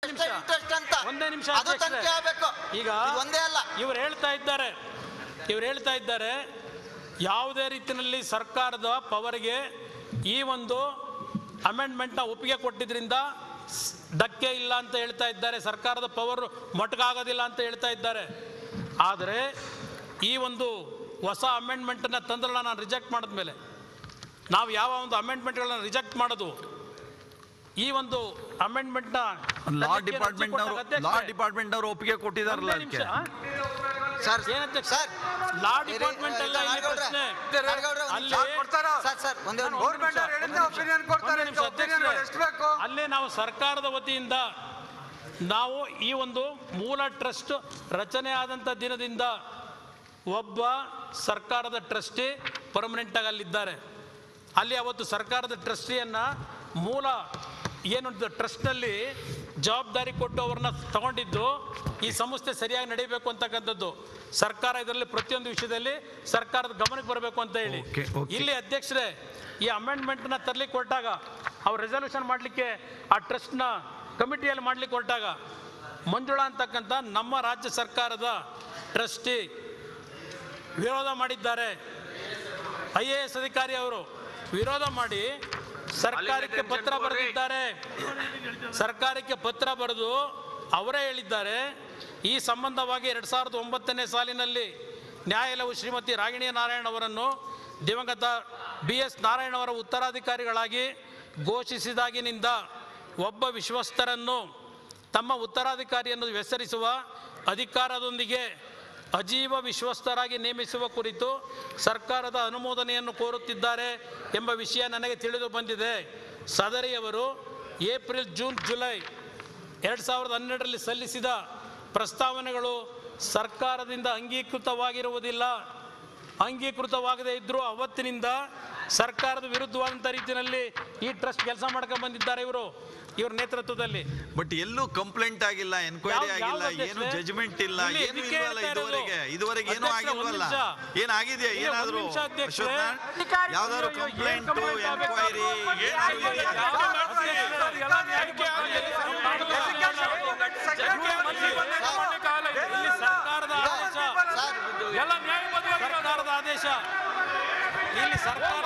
ನಿಮಿಷ. ಇಂಟ್ರೆಸ್ಟ್ ಅಂತ ಒಂದೇ ನಿಮಿಷ ಅದು ಅಧ್ಯಕ್ಷರೇ. ತನಿಖೆ ಆಗಬೇಕು ಈಗ ಇದು ಒಂದೇ ಅಲ್ಲ ಇವ್ರು ಹೇಳ್ತಾ ಇದ್ದಾರೆ ಇವ್ರು ಹೇಳ್ತಾ ಇದ್ದಾರೆ ಯಾವುದೇ ರೀತಿಯಲ್ಲಿ ಸರ್ಕಾರದ ಪವರ್ಗೆ ಈ ಒಂದು ಅಮೆಂಡ್ಮೆಂಟ್ನ ಒಪ್ಪಿಗೆ ಕೊಟ್ಟಿದ್ರಿಂದ ಸ್- ಧಕ್ಕೆ ಇಲ್ಲ ಅಂತ ಹೇಳ್ತಾ ಇದ್ದಾರೆ ಸರ್ಕಾರದ ಪವರ್ ಮೊಟಕಾಗೋದಿಲ್ಲ ಅಂತ ಹೇಳ್ತಾ ಇದ್ದಾರೆ ಆದರೆ ಈ ಒಂದು ಹೊಸ ಅಮೆಂಡ್ಮೆಂಟನ್ನು ತಂದ್ರಲ್ಲ ನಾನು ರಿಜೆಕ್ಟ್ ಮಾಡಿದ್ಮೇಲೆ ನಾವು ಯಾವ ಒಂದು ಅಮೆಂಡ್ಮೆಂಟ್ಗಳನ್ನ ರಿಜೆಕ್ಟ್ ಮಾಡೋದು ಈ ಒಂದು ಅಮೆಂಡ್ಮೆಂಟ್ನ ಲಾ ಡಿಪಾರ್ಟ್ಮೆಂಟ್ ಅವರು ಲಾ ಡಿಪಾರ್ಟ್ಮೆಂಟ್ ಅವರು ಒಪ್ಪಿಗೆ ಕೊಟ್ಟಿದಾರಲ್ಲ ಅದಕ್ಕೆ ಸರ್ ಏನಂತೆ ಸರ್ ಲಾ ಡಿಪಾರ್ಟ್ಮೆಂಟ್ ಅಲ್ಲ ಇಲ್ಲಿ ಪ್ರಶ್ನೆ ಅಲ್ಲಿ ಸರ್ ಸರ್ ಒಂದೇ ಒಂದು ಗೌರ್ಮೆಂಟ್ ಅವ್ರು ಹೇಳಿದ್ದೆ ಒಪಿನಿಯನ್ ಕೊಡ್ತಾರೆ ಒಂದೇ ನಿಮಿಷ ಒಪಿನಿಯನ್ ಅಧ್ಯಕ್ಷರೇ. ಎಷ್ಟು ಬೇಕು ಅಲ್ಲೇ ನಾವು ಸರ್ಕಾರದ ವತಿಯಿಂದ ನಾವು ಈ ಒಂದು ಮೂಲ ಟ್ರಸ್ಟ್ ರಚನೆ ಆದಂಥ ದಿನದಿಂದ ಒಬ್ಬ ಸರ್ಕಾರದ ಟ್ರಸ್ಟಿ ಪರ್ಮನೆಂಟ್ ಆಗಿ ಅಲ್ಲಿದ್ದಾರೆ ಅಲ್ಲಿ ಅವತ್ತು ಸರ್ಕಾರದ ಟ್ರಸ್ಟಿಯನ್ನು ಮೂಲ ಏನು ಟ್ರಸ್ಟ್ನಲ್ಲಿ ಜವಾಬ್ದಾರಿ ಕೊಟ್ಟು ಅವ್ರನ್ನ ತಗೊಂಡಿದ್ದು ಈ ಸಂಸ್ಥೆ ಸರಿಯಾಗಿ ನಡೀಬೇಕು ಅಂತಕ್ಕಂಥದ್ದು ಸರ್ಕಾರ ಇದರಲ್ಲಿ ಪ್ರತಿಯೊಂದು ವಿಷಯದಲ್ಲಿ ಸರ್ಕಾರದ ಗಮನಕ್ಕೆ ಬರಬೇಕು ಅಂತ ಹೇಳಿ Okay, okay. ಇಲ್ಲಿ ಅಧ್ಯಕ್ಷರೇ ಈ ಅಮೆಂಡ್ಮೆಂಟ್ನ ತರಲಿಕ್ಕೆ ಹೊರಟಾಗ ಅವ್ರು ರೆಸಲ್ಯೂಷನ್ ಮಾಡಲಿಕ್ಕೆ ಆ ಟ್ರಸ್ಟ್ನ ಕಮಿಟಿಯಲ್ಲಿ ಮಾಡಲಿಕ್ಕೆ ಹೊರಟಾಗ ಮಂಜುಳಾ ಅಂತಕ್ಕಂಥ ನಮ್ಮ ರಾಜ್ಯ ಸರ್ಕಾರದ ಟ್ರಸ್ಟಿ ವಿರೋಧ ಮಾಡಿದ್ದಾರೆ ಐ ಎ ಎಸ್ ಅಧಿಕಾರಿ ಅವರು ವಿರೋಧ ಮಾಡಿ ಸರ್ಕಾರಕ್ಕೆ ಪತ್ರ ಬರೆದಿದ್ದಾರೆ ಸರ್ಕಾರಕ್ಕೆ ಪತ್ರ ಬರೆದು ಅವರೇ ಹೇಳಿದ್ದಾರೆ ಈ ಸಂಬಂಧವಾಗಿ ಎರಡು ಸಾವಿರದ ಒಂಬತ್ತನೇ ಸಾಲಿನಲ್ಲಿ ನ್ಯಾಯಾಲಯವು ಶ್ರೀಮತಿ ರಾಗಿಣಿ ನಾರಾಯಣ್ ಅವರನ್ನು ದಿವಂಗತ ಬಿ ಎಸ್ ನಾರಾಯಣ್ ಅವರ ಉತ್ತರಾಧಿಕಾರಿಗಳಾಗಿ ಘೋಷಿಸಿದಾಗಿನಿಂದ ಒಬ್ಬ ವಿಶ್ವಸ್ತರನ್ನು ತಮ್ಮ ಉತ್ತರಾಧಿಕಾರಿಯನ್ನು ಹೆಸರಿಸುವ ಅಧಿಕಾರದೊಂದಿಗೆ ಅಜೀವ ವಿಶ್ವಸ್ತರಾಗಿ ನೇಮಿಸುವ ಕುರಿತು ಸರ್ಕಾರದ ಅನುಮೋದನೆಯನ್ನು ಕೋರುತ್ತಿದ್ದಾರೆ ಎಂಬ ವಿಷಯ ನನಗೆ ತಿಳಿದು ಬಂದಿದೆ ಸದರಿಯವರು ಏಪ್ರಿಲ್ ಜೂನ್ ಜುಲೈ ಎರಡು ಸಾವಿರದ ಹನ್ನೆರಡರಲ್ಲಿ ಸಲ್ಲಿಸಿದ ಪ್ರಸ್ತಾವನೆಗಳು ಸರ್ಕಾರದಿಂದ ಅಂಗೀಕೃತವಾಗಿರುವುದಿಲ್ಲ ಅಂಗೀಕೃತವಾಗದೇ ಇದ್ದರೂ ಅವತ್ತಿನಿಂದ ಸರ್ಕಾರದ ವಿರುದ್ಧವಾದಂಥ ರೀತಿಯಲ್ಲಿ ಈ ಟ್ರಸ್ಟ್ ಕೆಲಸ ಮಾಡ್ಕೊಂಡು ಬಂದಿದ್ದಾರೆ ಇವರು ಇವ್ರ ನೇತೃತ್ವದಲ್ಲಿ ಬಟ್ ಎಲ್ಲೂ ಕಂಪ್ಲೇಂಟ್ ಆಗಿಲ್ಲ ಎನ್ಕ್ವೈರಿ ಯಾವ- ಆಗಿಲ್ಲ ಯಾವ್ದು ಏನು ಅಧ್ಯಕ್ಷರೇ? ಜಜ್ಮೆಂಟ್ ಇಲ್ಲ ಇಲ್ಲಿ ಏನು ಇದಕ್ಕೆ ಇಲ್ವಲ್ಲ ಹೇಳ್ತಾ ಇರೋದು. ಇದುವರೆಗೆ ಇದುವರೆಗೆ ಏನೂ ಅಧ್ಯಕ್ಷರೇ, ಒಂದ್ ಆಗಿಲ್ವಲ್ಲ ನಿಮಿಷ. ಏನಾಗಿದೆಯಾ ಇಲ್ಲ, ಒಂದ್ ಏನಾದ್ರು ನಿಮಿಷ ಅಧ್ಯಕ್ಷರೇ. ಅಶ್ವತ್ಥನಾರಾಯಣ್? ಯಾವ್ದಾದ್ರು ಅಯ್ಯೋ, ಏನ್ ಕಂಪ್ಲೇಂಟ್ complaint ಆಗ್ಬೇಕು? ಎನ್ಕ್ವೈರಿ ಇಲ್ಲಿ ಸರ್ಕಾರದ ಆದೇಶ ಸರ್ ಸರ್ಕಾರದ ಆದೇಶ ಇಲ್ಲಿ ಸರ್ಕಾರ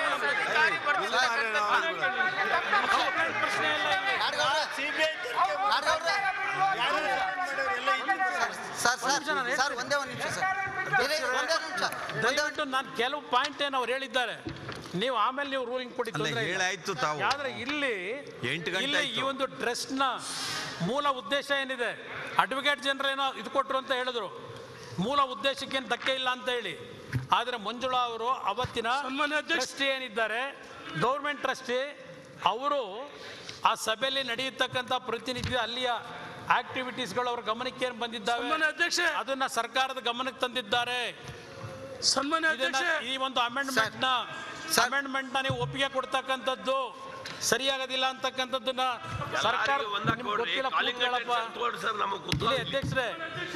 ಕಂಪ್ಲೇಂಟ್ ಪ್ರಶ್ನೆ ಇಲ್ಲ ಇಲ್ಲಿ. ನಾಡಗೌಡ್ರೆ ನಾಡಗೌಡ್ರೆ ಸರ್ ಸರ್ ನಿಮಿಷ ನಾನು ಸರ್ ಒಂದೇ ಒಂದು ನಿಮಿಷ ಸರ್ ಇರಿ, ಒಂದೇ ನಿಮಿಷ ಒಂದೇ ಒಂದು ದಯವಿಟ್ಟು ನಾನು ಕೆಲವು ಪಾಯಿಂಟ್ ಏನು ಅವ್ರು ಹೇಳಿದ್ದಾರೆ ನೀವು ಆಮೇಲೆ ನೀವು ರೂಲಿಂಗ್ ಕೊಡಿ ಅಲ್ಲ ತೊಂದ್ರೆ ಇಲ್ಲ. ಹೇಳಾಯ್ತು ತಾವು ಆದ್ರೆ ಇಲ್ಲಿ ಎಂಟು ಗಂಟೆ ಇಲ್ಲಿ ಈ ಆಯ್ತು. ಒಂದು ಟ್ರಸ್ಟ್ನ ಮೂಲ ಉದ್ದೇಶ ಏನಿದೆ ಅಡ್ವೊಕೇಟ್ ಜನರು ಏನೋ ಇದು ಕೊಟ್ಟರು ಅಂತ ಹೇಳಿದ್ರು ಮೂಲ ಉದ್ದೇಶಕ್ಕೇನು ಧಕ್ಕೆ ಇಲ್ಲ ಅಂತ ಹೇಳಿ ಆದರೆ ಮಂಜುಳಾ ಅವರು ಅವತ್ತಿನ ಟ್ರಸ್ಟಿ ಏನಿದ್ದಾರೆ ಗೌರ್ಮೆಂಟ್ ಟ್ರಸ್ಟಿ ಅವರು ಆ ಸಭೆಯಲ್ಲಿ ನಡೆಯತಕ್ಕಂಥ ಪ್ರತಿನಿಧಿ ಅಲ್ಲಿಯ ಆಕ್ಟಿವಿಟೀಸ್ಗಳು ಅವ್ರ ಗಮನಕ್ಕೆ ಏನು ಬಂದಿದ್ದಾವೆ ಅಧ್ಯಕ್ಷ ಅದನ್ನ ಸರ್ಕಾರದ ಗಮನಕ್ಕೆ ತಂದಿದ್ದಾರೆ ಸನ್ಮಾನ್ಯ ಇದನ್ನ ಅಧ್ಯಕ್ಷ ಈ ಒಂದು ಅಮೆಂಡ್ಮೆಂಟ್ ನ ಅಮೆಂಡ್ಮೆಂಟ್ ನ ನೀವು ಒಪ್ಪಿಗೆ ಕೊಡ್ತಕ್ಕಂಥದ್ದು ಸರಿಯಾಗೋದಿಲ್ಲ ಅಂತಕ್ಕಂಥದ್ದನ್ನ ಸರ್ಕಾರ ನಿಮ್ಗೆ ಗೊತ್ತಿಲ್ಲ ಕೂತ್ಕೊಳ್ಳಪ್ಪ. ಇಲ್ಲಿ ಅಧ್ಯಕ್ಷರೇ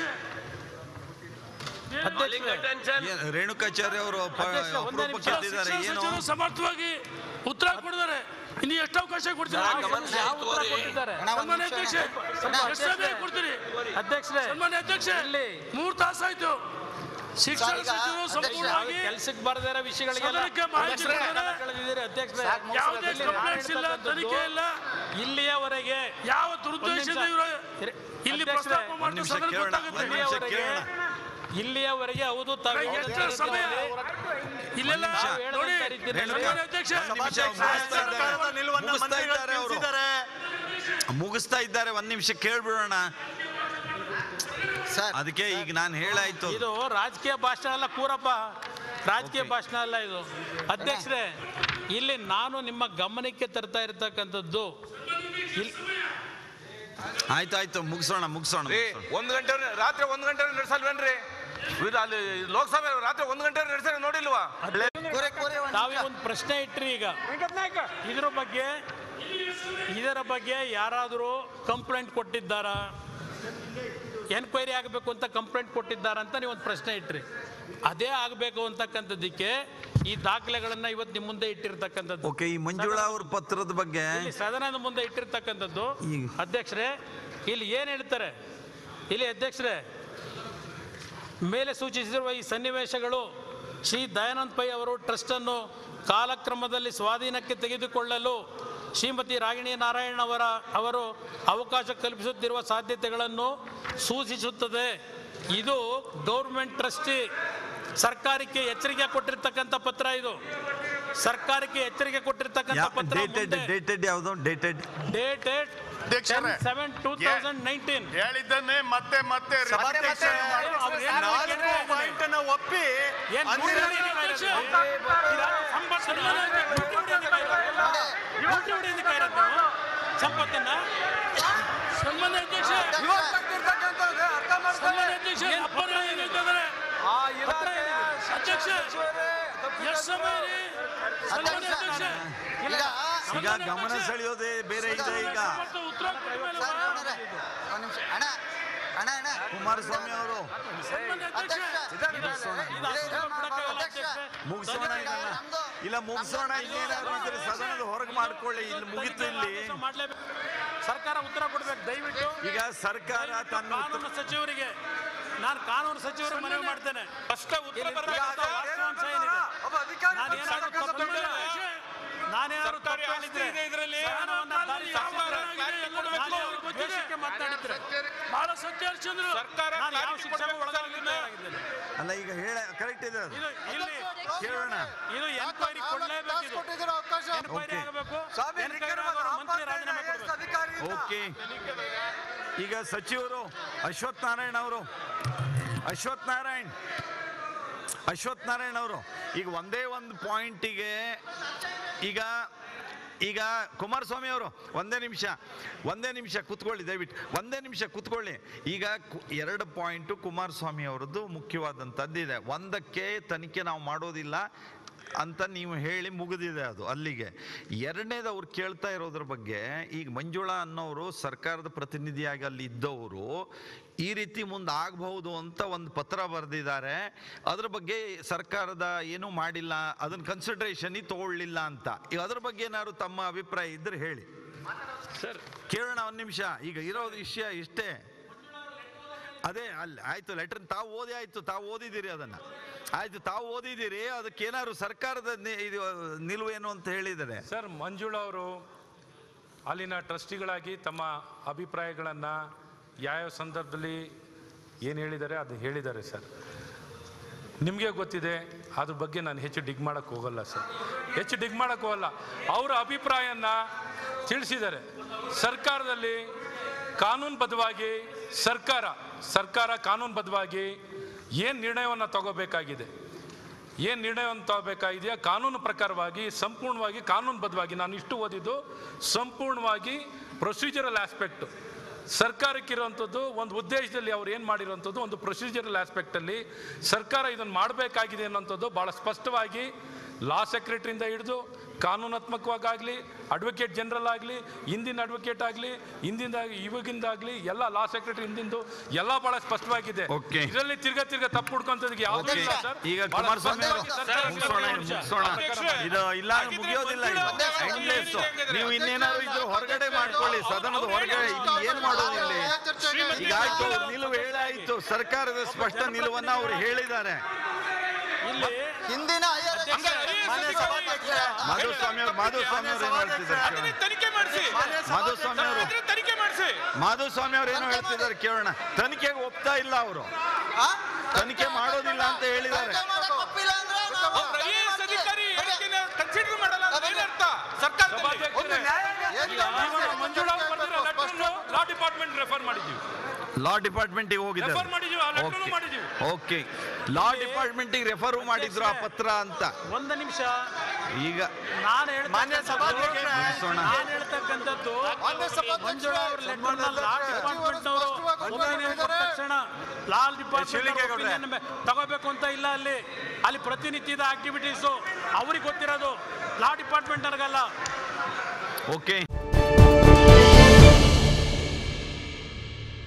ಅಧ್ಯಕ್ಷರೇ ಏನ್ ರೇಣುಕಾಚಾರ್ಯ ಅವರು ಅಧ್ಯಕ್ಷ, ಒಂದೇ ನಿಮಿಷ. ಅಪರೂಪಕ್ಕೆ ಎದ್ದಿದ್ದಾರೆ ಶಿಕ್ಷಣ ಏನು ಸಚಿವರು ಸಮರ್ಥವಾಗಿ ಉತ್ತರ ಕೊಡಿದ್ದಾರೆ ಇನ್ನು ಎಷ್ಟು ಅವಕಾಶ ಕೊಡ್ತೀರಾ ಯಾವ ಉತ್ತರ ಕೊಟ್ಟಿದ್ದಾರೆ ಅಣ್ಣ, ಒಂದ್ ಸನ್ಮಾನ್ಯ ನಿಮಿಷ. ಅಧ್ಯಕ್ಷ ಅಣ್ಣ, ಎಷ್ಟು ಸಮಯ ಕೊಡ್ತೀರಿ ಅಧ್ಯಕ್ಷರೇ ಸನ್ಮಾನ್ಯ ಅಧ್ಯಕ್ಷ ಇಲ್ಲಿ ಮೂರ್ ತಾಸಾಯ್ತು ಶಿಕ್ಷಣ ಸರ್, ಈಗ ಸಚಿವರು ಅಧ್ಯಕ್ಷ, ಸಂಪೂರ್ಣವಾಗಿ ಕೆಲ್ಸಕ್ಕೆ ಬರದೇ ಇರೋ ವಿಷಯಗಳಿಗೆಲ್ಲ ಸದನಕ್ಕೆ ಮಾಹಿತಿ ಅಧ್ಯಕ್ಷರೇ, ಕೊಟ್ಟಿದ್ದಾರೆ. ಕಳೆದಿದ್ದೀರಿ ಅಧ್ಯಕ್ಷರೇ ಸಾಕ್ ಮುಗ್ಸಿ ಯಾವುದೇ ಇಲ್ಲಿ ಕಂಪ್ಲೇಂಟ್ಸ್ ಇಲ್ಲ ನಾನು ತನಿಖೆ ಇಲ್ಲ ಇಲ್ಲಿಯವರೆಗೆ ಯಾವ ದುರುದ್ದೇಶದಿಂದ ಇವರು ಇಲ್ಲಿ ಅಧ್ಯಕ್ಷರೇ, ಪ್ರಸ್ತಾಪ ಒಂದ್ ಮಾಡಿದ ನಿಮಿಷ ಸದನ ಕೇಳೋಣ, ಗೊತ್ತಾಗುತ್ತೆ ಒಂದ್ ನಿಮಿಷ ಇಲ್ಲಿಯವರೆಗೆ ಕೇಳೋಣ. ಇಲ್ಲಿಯವರೆಗೆ ಹೌದು ತಾವು ಎಷ್ಟು ಹೇಳಿದ ಸಮಯ ರೀತಿಯಲ್ಲಿ ಇಲ್ಲೆಲ್ಲ ನಿಮಿಷ. ನೋಡಿ ರೇಣುಕಾ, ಸನ್ಮಾನ್ಯ ಅಧ್ಯಕ್ಷ ಒಂದ್ ನಿಮಿಷ ಮುಗಿಸ್ತಾ ಇದ್ದಾರೆ. ಮುಗಿಸ್ತಾ ಇದ್ದಾರೆ ಅವರು ಮುಗಿಸ್ತಾ ಇದ್ದಾರೆ ಒಂದ್ ನಿಮಿಷ ಕೇಳ್ಬಿಡೋಣ ಸರ್ ಅದಕ್ಕೆ ಈಗ ನಾನು ಹೇಳಾಯ್ತು ಇದು ರಾಜಕೀಯ ಭಾಷಣ ಅಲ್ಲ ಕೂರಪ್ಪ ರಾಜಕೀಯ ಭಾಷಣ ಅಲ್ಲ ಇದು ಅಧ್ಯಕ್ಷರೇ ಇಲ್ಲಿ ನಾನು ನಿಮ್ಮ ಗಮನಕ್ಕೆ ತರ್ತಾ ಇರತಕ್ಕಂಥದ್ದು ಇಲ್ಲಿ ಆಯ್ತು ಆಯ್ತು ಮುಗಿಸೋಣ ಮುಗಿಸೋಣ ರೀ ಒಂದ್ ಗಂಟೆ ರಾತ್ರಿ ಒಂದ್ ಗಂಟೆ ನಡೆಸಲ್ವೇನ್ರಿ ಇದು ಅಲ್ಲಿ ಲೋಕಸಭೆ ರಾತ್ರಿ ಒಂದ್ ಗಂಟೆ ನಡೆಸ ನೋಡಿಲ್ವಾ ಕೂರೆ ಕೂರೆ ಒಂದು ತಾವೀಗ ಒಂದು ಪ್ರಶ್ನೆ ಇಟ್ರಿ ಈಗ ಇದರ ಬಗ್ಗೆ ಇದರ ಬಗ್ಗೆ ಯಾರಾದರೂ ಕಂಪ್ಲೇಂಟ್ ಕೊಟ್ಟಿದ್ದಾರಾ ಎನ್ಕ್ವೈರಿ ಆಗಬೇಕು ಅಂತ ಕಂಪ್ಲೇಂಟ್ ಕೊಟ್ಟಿದ್ದಾರಾ ಅಂತ ನೀವು ಒಂದು ಪ್ರಶ್ನೆ ಇಟ್ರಿ ಅದೇ ಆಗಬೇಕು ಅಂತಕ್ಕಂಥದ್ದಕ್ಕೆ ಈ ದಾಖಲೆಗಳನ್ನ ಇವತ್ತು ನಿಮ್ಮ ಮುಂದೆ ಇಟ್ಟಿರ್ತಕ್ಕಂಥದ್ದು ಓಕೆ ಈ ಮಂಜುಳಾ ಅವ್ರ ಪತ್ರದ ಬಗ್ಗೆ ಇಲ್ಲಿ ಸದನದ ಮುಂದೆ ಇಟ್ಟಿರ್ತಕ್ಕಂಥದ್ದು ಈ- ಅಧ್ಯಕ್ಷರೇ ಇಲ್ಲಿ ಏನು ಹೇಳ್ತಾರೆ ಇಲ್ಲಿ ಅಧ್ಯಕ್ಷರೇ ಮೇಲೆ ಸೂಚಿಸಿರುವ ಈ ಸನ್ನಿವೇಶಗಳು ಶ್ರೀ ದಯಾನಂದ್ ಪೈ ಅವರು ಟ್ರಸ್ಟನ್ನು ಕಾಲಕ್ರಮದಲ್ಲಿ ಸ್ವಾಧೀನಕ್ಕೆ ತೆಗೆದುಕೊಳ್ಳಲು ಶ್ರೀಮತಿ ರಾಗಿಣಿ ನಾರಾಯಣ್ ಅವರ ಅವರು ಅವಕಾಶ ಕಲ್ಪಿಸುತ್ತಿರುವ ಸಾಧ್ಯತೆಗಳನ್ನು ಸೂಚಿಸುತ್ತದೆ ಇದು ಗೌರ್ಮೆಂಟ್ ಟ್ರಸ್ಟಿ ಸರ್ಕಾರಕ್ಕೆ ಎಚ್ಚರಿಕೆ ಕೊಟ್ಟಿರ್ತಕ್ಕಂಥ ಪತ್ರ ಇದು ಸರ್ಕಾರಕ್ಕೆ ಎಚ್ಚರಿಕೆ ಕೊಟ್ಟಿರ್ತಕ್ಕಂಥ ಪತ್ರ ಡೇಟೆಡ್ ಡೇಟೆಡ್ ಯಾವುದು ಡೇಟೆಡ್ ಡೇಟೆಡ್ ಅಧ್ಯಕ್ಷರೇ. ಸೆವೆನ್ ಟೂ ತೌಸಂಡ್ ನೈನ್ಟೀನ್ ಹೇಳಿದ್ದನ್ನೇ ಮತ್ತೆ ಮತ್ತೆ ಸಭಾಧ್ಯಕ್ಷರೇ, ಅವ್ರು ಏನು ನಾಲ್ಕು ಹೇಳಿದ್ರು? ಪಾಯಿಂಟ್ ಅನ್ನ ಒಪ್ಪಿ ಏನ್ ಅಂದಿನ ಡ್ಯೂಟಿ ಹೊಡಿಯೋದಕ್ಕೆ ಇರೋದು? ಇದಾರು ಸಂಪತ್ತನ್ನ ಡ್ಯೂಟಿ ಹೊಡಿಯೋದಕ್ಕೆ ಇರೋದು? ಡ್ಯೂಟಿ ಹೊಡಿಯೋದಕ್ಕೆ ಇರೋದು ನೀವು? ಸಂಪತ್ತನ್ನ ಸನ್ಮಾನ್ಯ ಅಧ್ಯಕ್ಷ ಸನ್ಮಾನ್ಯ ಅಧ್ಯಕ್ಷ ಅಪ್ಪರ ಏನ್ ಹೇಳ್ತಿದ್ದಾರೆ ಅಧ್ಯಕ್ಷ ಎಷ್ಟು ಸಮಯ ರೀ ಸನ್ಮಾನ್ಯ ಅಧ್ಯಕ್ಷ ಈಗ ಈಗ ಗಮನ ಸೆಳೆಯೋದೇ ಬೇರೆ ಇದೆ ಈಗ ಮತ್ತು ಉತ್ತರ ಕೊಟ್ಟ ಮೇಲೆ ಸರ್, ನೋಡ್ರೆ, ಒಂದ್ ನಿಮಿಷ ಅಣ್ಣ ಅಣ್ಣ ಅಣ್ಣ ಕುಮಾರಸ್ವಾಮಿ ಅವರು ಸನ್ಮಾನ್ಯ ಅಧ್ಯಕ್ಷ ಅಧ್ಯಕ್ಷ ಮುಗಿಸೋಣ ಇದನ್ನ ಇಲ್ಲ ಮುಗಿಸೋಣ ಇನ್ನೇನಾದ್ರು ಇದ್ರೆ ಸದನದ ಹೊರಗೆ ಮಾಡ್ಕೊಳ್ಳಿ ಇಲ್ಲಿ ಮುಗಿತು ಇಲ್ಲಿ ಮಾಡ್ಲೇಬೇಕು ಸರ್ಕಾರ ಉತ್ತರ ಕೊಡ್ಬೇಕು ದಯವಿಟ್ಟು ಈಗ ಸರ್ಕಾರ ತನ್ನ ಉತ್ತರ- ಕಾನೂನು ಸಚಿವರಿಗೆ ನಾನು ಕಾನೂನು ಸಚಿವರಿಗೆ ಮನವಿ ಮಾಡ್ತೇನೆ ಫಸ್ಟ್ ಉತ್ತರ ಬರ್ಬೇಕು ವಾಸ್ತವಾಂಶ ಏನಿದೆ ನಾನೇನಾದ್ರು ತಪ್ಪು ಹೇಳಿದ್ರೆ- ನಾನೇನಾದ್ರು ತಪ್ಪು ಸರ್ಕಾರಿ ಆಸ್ತಿ ಹೇಳಿದ್ರೆ ಇದೆ ಇದರಲ್ಲಿ. ಸದನವನ್ನ ದಾರಿ ಯಾವ ತಪ್ಪಿದ್ರೆ ಕಾರಣ ಎಲ್ಲ ನಾನು ಗೊತ್ತಿದೆ. ಅವ್ರ ದ್ವೇಷಕ್ಕೆ ಮಾತನಾಡಿದ್ರೆ ಬಹಳ ಸತ್ಯ ಹರಿಶ್ಚಂದ್ರ ಸರ್ಕಾರ ನಾನು ಯಾವ clarity ಶಿಕ್ಷೆಗೂ ಕೊಡ್ಬೇಕು ಸರ್ ಒಳಗಾಗಿಲ್ಲ ಇದನ್ನ. ಅಲ್ಲ ಈಗ ಹೇಳ ಕರೆಕ್ಟ್ ಇದೆ ಅದು ಇದು ಇಲ್ಲಿ ಕೇಳೋಣ ಇದು ಎನ್ಕ್ವೈರಿ ಕೊಡ್ಲೇಬೇಕು ಇದು ಎನ್ಕ್ವೈರಿ Okay. ಆಗಬೇಕು ಎನ್ಕ್ವೈರಿ ಆಗೋರು ಮಂತ್ರಿ ರಾಜೀನಾಮೆ ಕೊಡ್ಬೇಕು ಓಕೆ ಈಗ ಸಚಿವರು ಅಶ್ವಥ್ ನಾರಾಯಣ್ ಅವರು ಅಶ್ವಥ್ ನಾರಾಯಣ್ ಅಶ್ವಥ್ ನಾರಾಯಣ್ ಅವರು ಈಗ ಒಂದೇ ಒಂದು ಪಾಯಿಂಟಿಗೆ ಈಗ ಈಗ ಕುಮಾರಸ್ವಾಮಿ ಅವರು ಒಂದೇ ನಿಮಿಷ ಒಂದೇ ನಿಮಿಷ ಕೂತ್ಕೊಳ್ಳಿ ದಯವಿಟ್ಟು ಒಂದೇ ನಿಮಿಷ ಕೂತ್ಕೊಳ್ಳಿ ಈಗ ಕು- ಎರಡು ಪಾಯಿಂಟು ಕುಮಾರಸ್ವಾಮಿ ಅವರದ್ದು ಮುಖ್ಯವಾದಂಥದ್ದಿದೆ ಒಂದಕ್ಕೆ ತನಿಖೆ ನಾವು ಮಾಡೋದಿಲ್ಲ ಅಂತ ನೀವು ಹೇಳಿ ಮುಗಿದಿದೆ ಅದು ಅಲ್ಲಿಗೆ ಎರಡನೇದು ಅವ್ರು ಕೇಳ್ತಾ ಇರೋದ್ರ ಬಗ್ಗೆ ಈಗ ಮಂಜುಳಾ ಅನ್ನೋರು ಸರ್ಕಾರದ ಪ್ರತಿನಿಧಿಯಾಗಿ ಅಲ್ಲಿ ಇದ್ದವರು ಈ ರೀತಿ ಮುಂದೆ ಆಗಬಹುದು ಅಂತ ಒಂದು ಪತ್ರ ಬರೆದಿದ್ದಾರೆ ಅದ್ರ ಬಗ್ಗೆ ಸರ್ಕಾರದ ಏನೂ ಮಾಡಿಲ್ಲ ಅದನ್ನ ಕನ್ಸಿಡ್ರೇಷನ್ ತಗೊಳ್ಳಿಲ್ಲ ಅಂತ ಈಗ ಅದ್ರ ಬಗ್ಗೆ ಏನಾದ್ರು ತಮ್ಮ ಅಭಿಪ್ರಾಯ ಇದ್ರೆ ಹೇಳಿ ಸರ್ ಕೇಳೋಣ ಒಂದು ನಿಮಿಷ ಈಗ ಇರೋ ವಿಷಯ ಇಷ್ಟೇ ಅದೇ ಅಲ್ಲಿ ಆಯ್ತು ಲೆಟರ್ ತಾವು ಓದಿ ಆಯ್ತು ತಾವು ಓದಿದ್ದೀರಿ ಅದನ್ನ ಆಯ್ತು ತಾವು ಓದಿದ್ದೀರಿ ಅದಕ್ಕೆ ಏನಾದ್ರು ಸರ್ಕಾರದ ನಿ- ಇದು ನಿಲುವೇನು ಅಂತ ಹೇಳಿದ್ದಾರೆ ಸರ್ ಮಂಜುಳಾ ಅವರು ಅಲ್ಲಿನ ಟ್ರಸ್ಟಿಗಳಾಗಿ ತಮ್ಮ ಅಭಿಪ್ರಾಯಗಳನ್ನು ಯಾವ್ಯಾವ ಸಂದರ್ಭದಲ್ಲಿ ಏನು ಹೇಳಿದ್ದಾರೆ ಅದು ಹೇಳಿದ್ದಾರೆ ಸರ್ ನಿಮಗೆ ಗೊತ್ತಿದೆ ಅದ್ರ ಬಗ್ಗೆ ನಾನು ಹೆಚ್ಚು ಡಿಗ್ ಮಾಡೋಕ್ಕೆ ಹೋಗಲ್ಲ ಸರ್ ಹೆಚ್ಚು ಡಿಗ್ ಮಾಡೋಕ್ಕೆ ಹೋಗಲ್ಲ ಅವರ ಅಭಿಪ್ರಾಯನ ತಿಳಿಸಿದ್ದಾರೆ ಸರ್ಕಾರದಲ್ಲಿ ಕಾನೂನುಬದ್ಧವಾಗಿ ಸರ್ಕಾರ ಸರ್ಕಾರ ಕಾನೂನುಬದ್ಧವಾಗಿ ಏನು ನಿರ್ಣಯವನ್ನು ತಗೋಬೇಕಾಗಿದೆ ಏನು ನಿರ್ಣಯವನ್ನು ತಗೋಬೇಕಾಗಿದೆಯಾ ಕಾನೂನು ಪ್ರಕಾರವಾಗಿ ಸಂಪೂರ್ಣವಾಗಿ ಕಾನೂನುಬದ್ಧವಾಗಿ ನಾನು ಇಷ್ಟು ಓದಿದ್ದು ಸಂಪೂರ್ಣವಾಗಿ ಪ್ರೊಸೀಜರಲ್ ಆಸ್ಪೆಕ್ಟು ಸರ್ಕಾರಕ್ಕಿರುವಂಥದ್ದು ಒಂದು ಉದ್ದೇಶದಲ್ಲಿ ಅವ್ರು ಏನು ಮಾಡಿರುವಂಥದ್ದು ಒಂದು ಪ್ರೊಸೀಜರಲ್ ಆಸ್ಪೆಕ್ಟಲ್ಲಿ ಸರ್ಕಾರ ಇದನ್ನು ಮಾಡಬೇಕಾಗಿದೆ ಅನ್ನೋಂಥದ್ದು ಭಾಳ ಸ್ಪಷ್ಟವಾಗಿ ಲಾ ಸೆಕ್ರೆಟರಿಯಿಂದ ಹಿಡಿದು ಕಾನೂನಾತ್ಮಕವಾಗಲಿ ಅಡ್ವೊಕೇಟ್ ಜನರಲ್ ಆಗಲಿ ಹಿಂದಿನ ಅಡ್ವೊಕೇಟ್ ಆಗಲಿ ಹಿಂದಿಂದ ಇವಾಗಿಂದಾಗಲಿ ಎಲ್ಲ ಲಾ ಸೆಕ್ರೆಟರಿ ಹಿಂದಿಂದು ಎಲ್ಲ ಭಾಳ ಸ್ಪಷ್ಟವಾಗಿದೆ Okay. ಇದರಲ್ಲಿ ತಿರ್ಗಾ ತಿರ್ಗಾ ತಪ್ಪು ಹುಡ್ಕೊಂತದಕ್ಕೆ ಯಾವುದೂ ಇಲ್ಲ ಸರ್ ಈಗ ಭಾಳ ಕುಮಾರಸ್ವಾಮಿ ಅವರು ಸ್ಪಷ್ಟವಾಗಿ ಸರ್ಕಾರ ಮುಗಿಸೋಣ ಮುಗಿಸೋಣ ಇದು ಇಲ್ಲ ಅಂದ್ರೆ ಮುಗಿಯೋದಿಲ್ಲ ಇದು ಎಂಡ್ಲೆಸ್ ನೀವು ಇನ್ನೇನಾದ್ರು ಇದ್ರ ಹೊರಗಡೆ ಮಾಡ್ಕೊಳ್ಳಿ ಸದನದ ಹೊರಗಡೆ ಇಲ್ಲಿ ಏನ್ ಮಾಡೋದು ಇಲ್ಲಿ ಈಗ ಆಯ್ತು ನಿಲುವು ಹೇಳಾಯ್ತು ಸರ್ಕಾರದ ಸ್ಪಷ್ಟ ನಿಲುವನ್ನ ಅವ್ರು ಹೇಳಿದ್ದಾರೆ ಇಲ್ಲಿ ಹಿಂದಿನ ಮಾನ್ಯ ಸಭಾಧ್ಯಕ್ಷರೇ ಮಾಧುಸ್ವಾಮಿ ಅವರು ಮಾಧುಸ್ವಾಮಿ ಅವರು ಏನು ಹೇಳ್ತಿದ್ದಾರೆ ಅದನ್ನೇ ಕೇಳೋಣ. ತನಿಖೆ ಮಾಡಿಸಿ ಮಾಧುಸ್ವಾಮಿ ಅವರು ಅದನ್ನ ತನಿಖೆ ಮಾಡಿಸಿ ಮಾಧುಸ್ವಾಮಿ ಅವರು ಏನು ಹೇಳ್ತಿದ್ದಾರೆ ಕೇಳೋಣ ತನಿಖೆಗೆ ಒಪ್ತಾ ಇಲ್ಲ ಅವರು ಆ? ತನಿಖೆ ಮಾಡೋದಿಲ್ಲ ಅಂತ ಹೇಳಿದ್ದಾರೆ ತನಿಖೆ ಮಾಡಕ್ ಒಪ್ಪಿಲ್ಲ ಅಂದ್ರೆ ನಾವು- ಒಬ್ಬ ಐಎಎಸ್ ಅಧಿಕಾರಿ ಹೇಳಿಕೆನ ಕನ್ಸಿಡರ್ ಮಾಡಲ್ಲ ಅಂತ ಏನರ್ಥ ಸರ್ಕಾರದಲ್ಲಿ ಸಭಾಧ್ಯಕ್ಷರೇ, ಏನ್ ಇವಾಗ ಮಂಜುಳಾ ಅವ್ರು ಬರ್ದಿರೋ ಲೆಟರ್ನು ಲಾ ಡಿಪಾರ್ಟ್ಮೆಂಟ್ ರೆಫರ್ ಮಾಡಿದ್ದೀವಿ ಲಾ ಡಿಪಾರ್ಟ್ಮೆಂಟ್ಗೆ ಹೋಗಿದ್ದಾರೆ ರೆಫರ್ ಮಾಡಿದ್ದೀವಿ ಆ ಲೆಟರ್ನು ಮಾಡಿದ್ದೀವಿ ಓಕೆ ಲಾ ಡಿಪಾರ್ಟ್ಮೆಂಟ್ಗೆ ರೆಫರ್ ಮಾಡಿದ್ರು ಆ ಪತ್ರ ಅಂತ ಒಂದು ನಿಮಿಷ ಈಗ ನಾನು ಮಾನ್ಯ ಹೇಳ್ತಕ್ಕಂಥದ್ದು- ಸಭಾಧ್ಯಕ್ಷರೇ, ಮುಗಿಸೋಣ. ನಾನು ಹೇಳ್ತಕ್ಕಂಥದ್ದು ಮಾನ್ಯ ಸಭಾಧ್ಯಕ್ಷರೇ, ಮಂಜುಳಾ ಅವ್ರ ಲೆಟರ್ನ ಲಾ ಡಿಪಾರ್ಟ್ಮೆಂಟ್ ಅವರು ಸ್ಪಷ್ಟವಾಗಿ ಒಪಿನಿಯನ್ ಕೊಟ್ಟ ತಕ್ಷಣ ಲಾ ಡಿಪಾರ್ಟ್ಮೆಂಟ್ ಶಿವಲಿಂಗೇಗೌಡ್ರೆ. ಒಪಿನಿಯನ್ ತಗೋಬೇಕು ಅಂತ ಇಲ್ಲ ಅಲ್ಲಿ ಅಲ್ಲಿ ಪ್ರತಿನಿತ್ಯದ ಆಕ್ಟಿವಿಟೀಸು ಅವ್ರಿಗೆ ಗೊತ್ತಿರೋದು ಲಾ ಡಿಪಾರ್ಟ್ಮೆಂಟ್ ನನಗಲ್ಲ ಓಕೆ